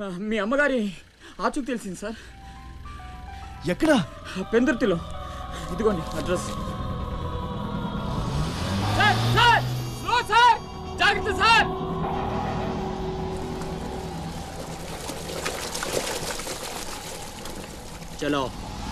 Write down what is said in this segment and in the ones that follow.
ఆ, మీ అమ్మగారి ఆచూకు తెలిసింది సార్ ఎక్కడా పెందుర్తిలో ఇదిగోండి address sir sir slow sir జాగ్రత్త సార్ చలో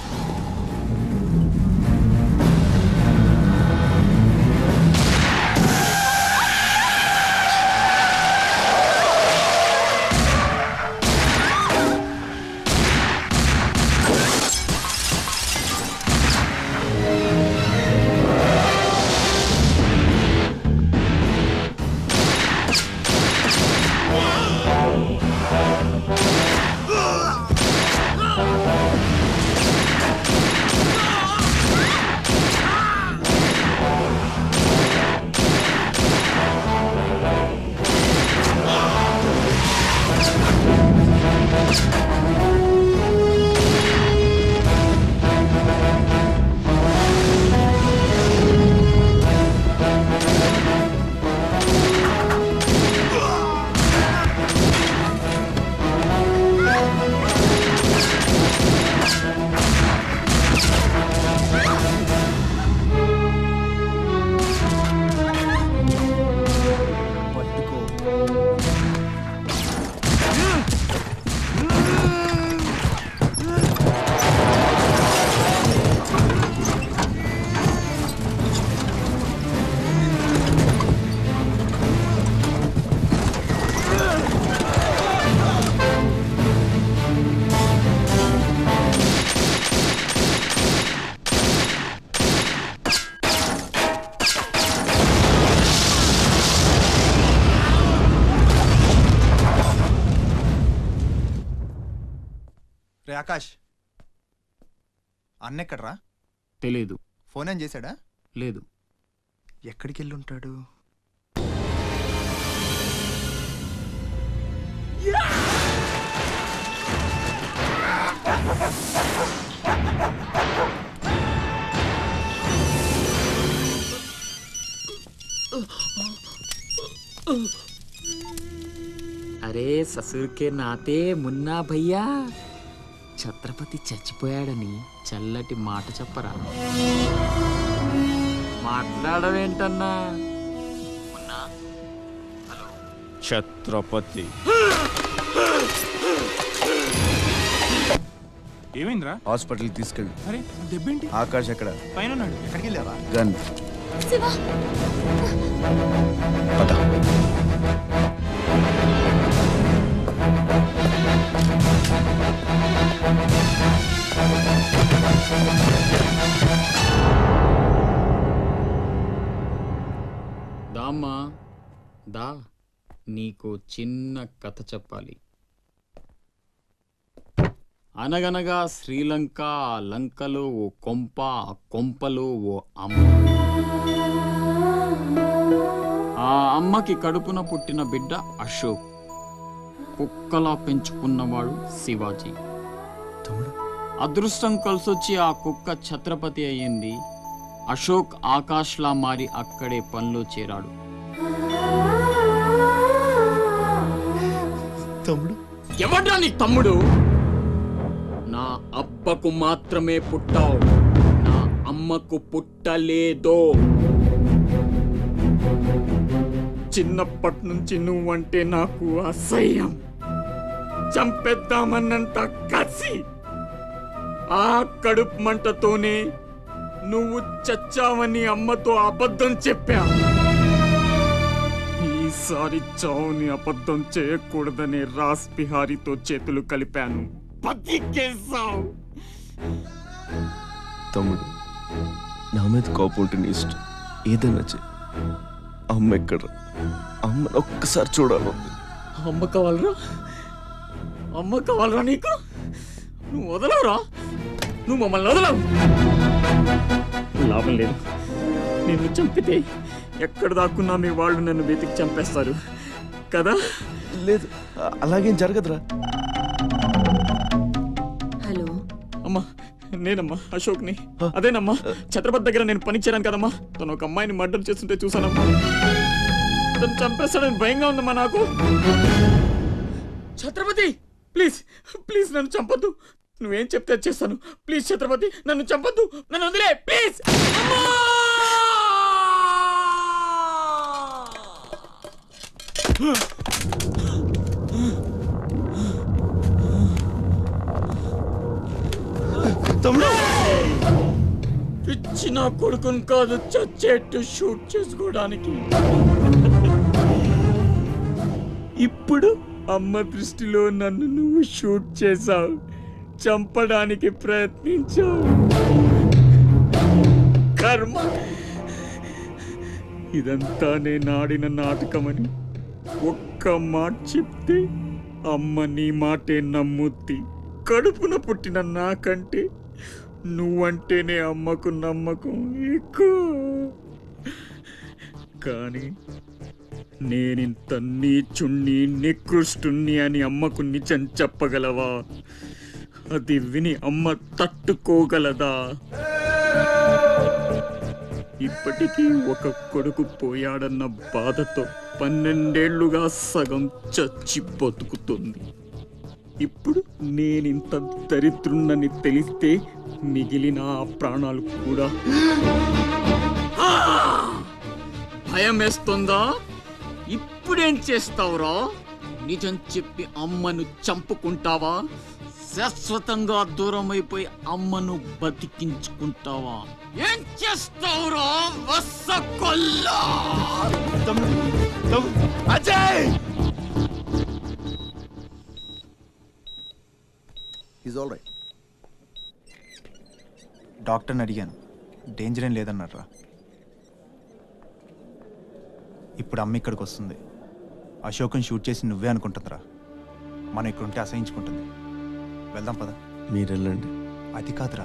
పట్టుకో రే ఆకాష్ అన్న ఎక్కడ్రా తెలీదు ఫోన్ ఏం చేశాడా లేదు ఎక్కడికి వెళ్ళి ఉంటాడు అరే ససుర్కే నాతే మున్నా భయ్యా ఛత్రపతి చచ్చిపోయాడని చల్లటి మాట చెప్పరా మాట్లాడవేంటన్నా మున్నా హలో ఛత్రపతి ఏమైందిరా హాస్పిటల్కి తీసుకెళ్ళు అరే దెబ్బేంటి ఆకాష్ ఎక్కడ పైన ఉన్నాడు ఎక్కడికి వెళ్ళావా గన్ శివ పద దామ్మా దా నీకు చిన్న కథ చెప్పాలి అనగనగా శ్రీలంక ఆ లంకలో ఓ కొంప ఆ కొంపలో ఓ అమ్మ ఆ అమ్మకి కడుపున పుట్టిన బిడ్డ అశోక్ కుక్కలా పెంచుకున్నవాడు శివాజీ తమ్ముడు అదృష్టం కలిసొచ్చి ఆ కుక్క ఛత్రపతి అయ్యింది అశోక్ ఆకాష్లా మారి అక్కడే పనిలో చేరాడు తమ్ముడు ఎవడ్రా నీ తమ్ముడు నా అబ్బకు మాత్రమే పుట్టావు నా అమ్మకు పుట్టలేదో చిన్నప్పటి నుంచి నువ్వంటే నాకు అసహ్యం చంపేద్దామన్నంత కసి ఆ కడుపు మంటతోనే నువ్వు చచ్చావని అమ్మతో అబద్ధం చెప్పా ఈసారి చావుని అబద్ధం చేయకూడదనే రాస్ బిహారీతో చేతులు కలిపాను బతికేశావు తమ్ముడు నా మీద కోపం ఉంటే నీ ఇష్టం ఏదైనా చెయ్యి అమ్మ ఎక్కడ అమ్మని ఒక్కసారి చూడాలి అమ్మ కావాలరా అమ్మ కావాలరా నీకు నువ్వు వదలవురా నువ్వు మమ్మల్ని వదలవు లాభం లేదు నిన్ను చంపితే ఎక్కడ దాక్కున్నా మీ వాళ్ళు నన్ను వెతికి చంపేస్తారు కదా లేదు అ- అలాగేం జరగదురా హలో అమ్మా నేనమ్మా అశోక్ని అదేనమ్మా ఛత్రపతి దగ్గర నేను పనిచేయను కదమ్మా తను ఒక అమ్మాయిని మర్డర్ చేస్తుంటే చూసానమ్మా తను చంపేస్తాడని భయంగా ఉందమ్మా నాకు ఛత్రపతి ప్లీజ్ ప్లీజ్ నన్ను చంపొద్దు నువ్వేం చెప్తే అది చేస్తాను ప్లీజ్ ఛత్రపతి నన్ను చంపొద్దు నన్ను వదిలే ప్లీజ్ తమ్ముడు ఇచ్చిన కొడుకుని కాదు చచ్చేట్టు షూట్ చేసుకోవడానికి ఇప్పుడు అమ్మ దృష్టిలో నన్ను నువ్వు షూట్ చేశావు చంపడానికి ప్రయత్నించావు కర్మ ఇదంతా నేను ఆడిన నాటకమని ఒక్క మాట చెప్తే అమ్మ నీ మాటే నమ్ముద్ది కడుపున పుట్టిన నాకంటే నువ్వంటేనే అమ్మకు నమ్మకం ఎక్కువ కానీ నేనింత నీచుణ్ణి నికృష్టుణ్ణి అని అమ్మకు నిజం చెప్పగలవా అది విని అమ్మ తట్టుకోగలదా ఇప్పటికీ ఒక కొడుకు పోయాడన్న బాధతో పన్నెండేళ్లుగా సగం చచ్చి బతుకుతుంది ఇప్పుడు నేనింత దరిద్రున్నని తెలిస్తే మిగిలిన ఆ ప్రాణాలు కూడా ఆ! భయం వేస్తుందా ఇప్పుడేం చేస్తావురా నిజం చెప్పి అమ్మను చంపుకుంటావా శాశ్వతంగా దూరం అయిపోయి అమ్మను బతికించుకుంటావా ఏం చేస్తావురా వస్సకొల్లా తమ్ముడు తమ్ముడు అజయ్ ఈజ్ ఆల్ రైట్ డాక్టర్ని అడిగాను డేంజర్ ఏం లేదన్నారా ఇప్పుడు అమ్మ ఇక్కడికి వస్తుంది అశోకం షూట్ చేసి నువ్వే అనుకుంటుందిరా మనం ఇక్కడ ఉంటే అసహించుకుంటుంది వెళ్దాం పద మీరు వెళ్ళండి అది కాదురా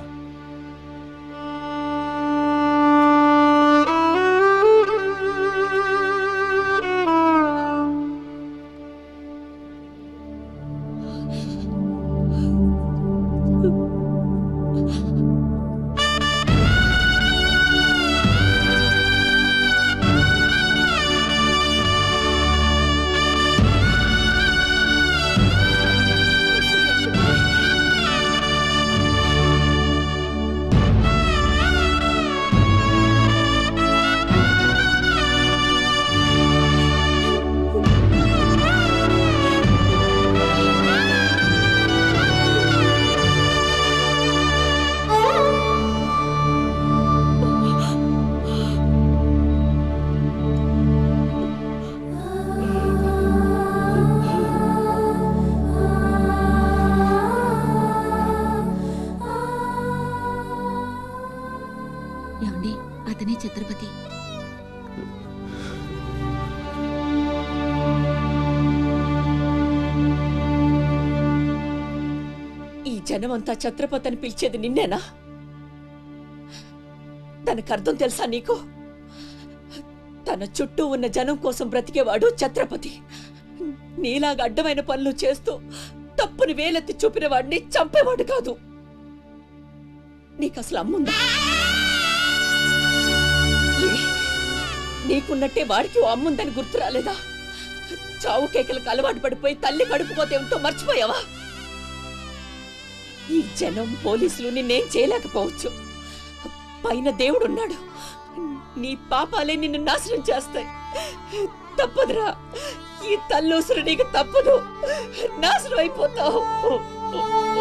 ఏమండి అతనే ఛత్రపతి ఈ జనమంతా ఛత్రపతి అని పిలిచేది నిన్నేనా దానికి అర్థం తెలుసా నీకు తన చుట్టూ ఉన్న జనం కోసం బ్రతికేవాడు ఛత్రపతి నీలాగా అడ్డమైన పనులు చేస్తూ తప్పుని వేలెత్తి చూపిన వాడిని చంపేవాడు కాదు నీకు అసలు అమ్ముందా ఏ? నీకున్నట్టే వాడికి ఓ అమ్ముందని గుర్తు రాలేదా చావు కేకలకు అలవాటు పడిపోయి తల్లి కడుపుకోతే ఏమిటో మర్చిపోయావా ఈ జనం పోలీసులు నిన్నేం చేయలేకపోవచ్చు పైన దేవుడున్నాడు నీ పాపాలే నిన్ను నాశనం చేస్తాయి తప్పదురా ఈ తల్లూసురు నీకు తప్పదు నాశనం అయిపోతావు